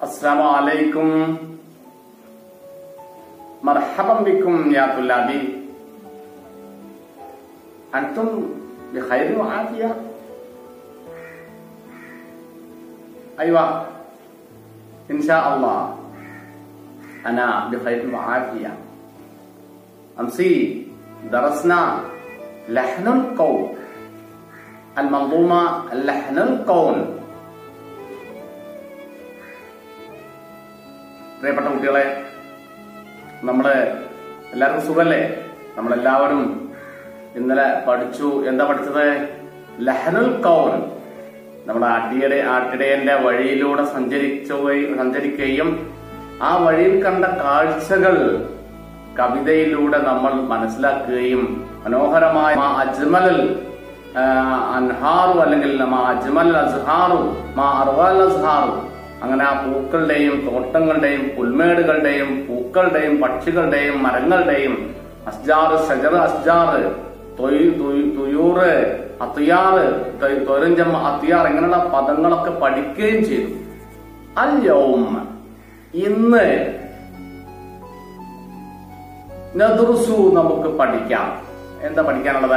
السلام عليكم مرحبا بكم يا طلابي أنتم بخير وعافية أيوة إن شاء الله أنا بخير وعافية أمس درسنا لحن القول المنظومة لحن القول പ്രിയപ്പെട്ട കുട്ടികളെ നമ്മള് എല്ലാവർക്കും സുഖല്ലേ നമ്മളെല്ലാവരും ഇന്നലെ പഠിച്ചു എന്താ പഠിച്ചത് ലഹനുൽ കൗൻ നമ്മുടെ ആട്ടിയുടെ ആട്ടിടയന്റെ വഴിയിലൂടെ സഞ്ചരിച്ചു സഞ്ചരിക്കുകയും ആ വഴിയിൽ കണ്ട കാഴ്ചകൾ കവിതയിലൂടെ നമ്മൾ മനസ്സിലാക്കുകയും മനോഹരമായ മാ അജ്മൽ അൻഹാറു അല്ലെങ്കിൽ മാ അജ്മൽ അസ്ഹാറു മാ അർവാൽ അസ്ഹാറു അങ്ങനെ ആ പൂക്കളുടെയും തോട്ടങ്ങളുടെയും പുൽമേടുകളുടെയും പൂക്കളുടെയും പക്ഷികളുടെയും മരങ്ങളുടെയും അസ്ജാർ ഷജർ അസ്ജാർ തുയൂറ് അത്തിയാറ് തൊരഞ്ചം അത്തിയാർ ഇങ്ങനെയുള്ള പദങ്ങളൊക്കെ പഠിക്കുകയും ചെയ്തു അൽ യൗം ഇന്ന് നദുർസു നമുക്ക് പഠിക്കാം എന്താ പഠിക്കാനുള്ളത്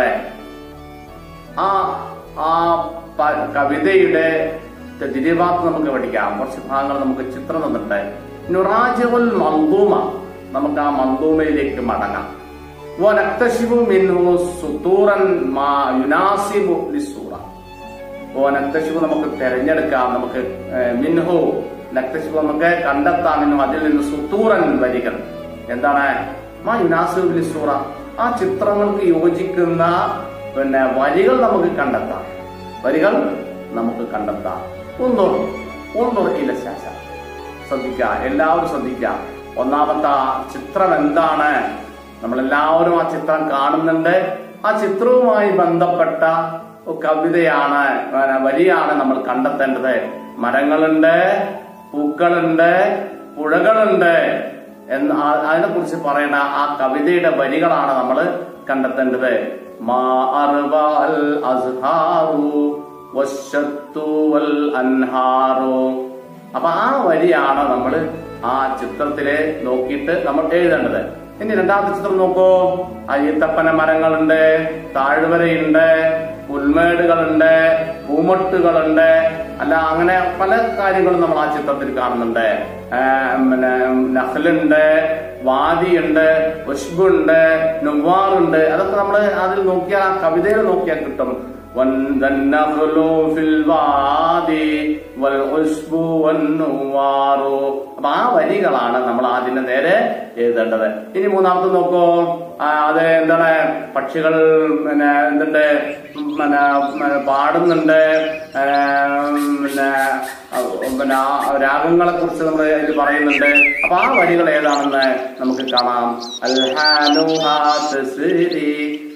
ആ ആ പ- കവിതയുടെ തിരിവാത്ത് നമുക്ക് പഠിക്കാം കുറച്ച് ഭാഗങ്ങൾ നമുക്ക് ചിത്രം തന്നിട്ടുണ്ട് നുറാജുൽ മന്ദൂമ നമുക്ക് ആ മന്ദൂമയിലേക്ക് മടങ്ങാം വനക്തശിബു മിൻഹു സുത്തൂറൻ മാ യുനാസിബു ലിസൂറ നക്തശിബു നമുക്ക് തിരഞ്ഞെടുക്കാം നമുക്ക് ഏഹ്, മിൻഹു നക്തശിബു നമുക്ക് കണ്ടെത്താം മിൻഹു അതിൽ നിന്ന് സുത്തൂറൻ വരികൾ എന്താണ് മാ യുനാസിബു ലിസൂറ ആ ചിത്രങ്ങൾക്ക് യോജിക്കുന്ന പിന്നെ വരികൾ നമുക്ക് കണ്ടെത്താം വരികൾ നമുക്ക് കണ്ടെത്താം ഒന്നൂർ ഒന്നൂർ ഇല ശാശ ശ്രദ്ധിക്കുക എല്ലാവരും ശ്രദ്ധിക്കുക ഒന്നാമത്തെ ആ ചിത്രം എന്താണ് നമ്മളെല്ലാവരും ആ ചിത്രം കാണുന്നുണ്ട് ആ ചിത്രവുമായി ബന്ധപ്പെട്ട കവിതയാണ് ആ, വരിയാണ് നമ്മൾ കണ്ടെത്തേണ്ടത് മരങ്ങളുണ്ട് പൂക്കളുണ്ട് പുഴകളുണ്ട് എന്ന് അതിനെ കുറിച്ച് പറയുന്ന ആ കവിതയുടെ വരികളാണ് നമ്മൾ കണ്ടെത്തേണ്ടത് മാ അർവാൽ അസ്ഹാറു വശത്തു വൽ അൻഹാറു അപ്പൊ ആ വരിയാണ് നമ്മൾ ആ ചിത്രത്തിലെ നോക്കിയിട്ട് നമ്മൾ എഴുതേണ്ടത് ഇനി രണ്ടാമത്തെ ചിത്രം നോക്കൂ ആ ഈത്തപ്പന മരങ്ങളുണ്ട് താഴ്വരയുണ്ട് പുൽമേടുകളുണ്ട് പൂമൊട്ടുകളുണ്ട് അല്ല അങ്ങനെ പല കാര്യങ്ങളും നമ്മൾ ആ ചിത്രത്തിൽ കാണുന്നുണ്ട് ആ, പിന്നെ നഹലുണ്ട് വാദിയുണ്ട് ഉഷ്ബുണ്ട് നുവാറുണ്ട് അതൊക്കെ നമ്മൾ അതിൽ നോക്കിയാൽ ആ കവിതയിൽ നോക്കിയാൽ കിട്ടും والنخل في الوادي والعشب والنوار അപ്പൊ ആ വരികളാണ് നമ്മൾ ആദ്യം നേരെ എഴുതേണ്ടത് ഇനി മൂന്നാമത്തെ നോക്കൂ ആ, അത് എന്താണ് പക്ഷികൾ പിന്നെ എന്തുണ്ട് പിന്നെ പിന്നെ പാടുന്നുണ്ട് ആ, പിന്നെ ആ, പിന്നെ ആ രാഗങ്ങളെ കുറിച്ച് നമ്മൾ ഇതിൽ പറയുന്നുണ്ട് അപ്പൊ ആ വരികൾ ഏതാണെന്ന് നമുക്ക് കാണാം അൽഹാനുഹാ തസ്രി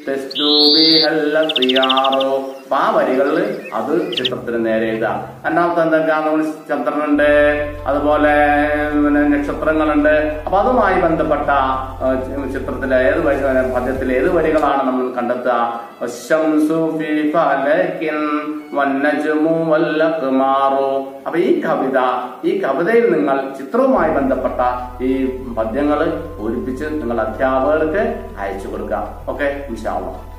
അപ്പൊ ആ വരികളിൽ അത് ചിത്രത്തിന് നേരെ എഴുതാം രണ്ടാമത്തെ എന്തൊക്കെയാണ് നമ്മൾ ചന്ദ്രനുണ്ട് അതുപോലെ പിന്നെ നക്ഷത്രങ്ങളുണ്ട് അപ്പൊ അതുമായി ബന്ധപ്പെട്ട ആ, ചിത്രത്തിലെ ഏത് വരി പദ്യത്തിലെ ഏത് വരികളാണ് നമ്മൾ കണ്ടെത്തുക വശംസു ഫീ ഫലകിൻ വന്നജ്മു വല്ലഖ്മാറു. അപ്പൊ ഈ കവിത ഈ കവിതയിൽ നിങ്ങൾ ചിത്രവുമായി ബന്ധപ്പെട്ട ഈ പദ്യങ്ങൾ പൂരിപ്പിച്ച് നിങ്ങൾ അധ്യാപകർക്ക് അയച്ചു കൊടുക്കുക ഓക്കെ ഇൻഷാ അള്ളാഹ്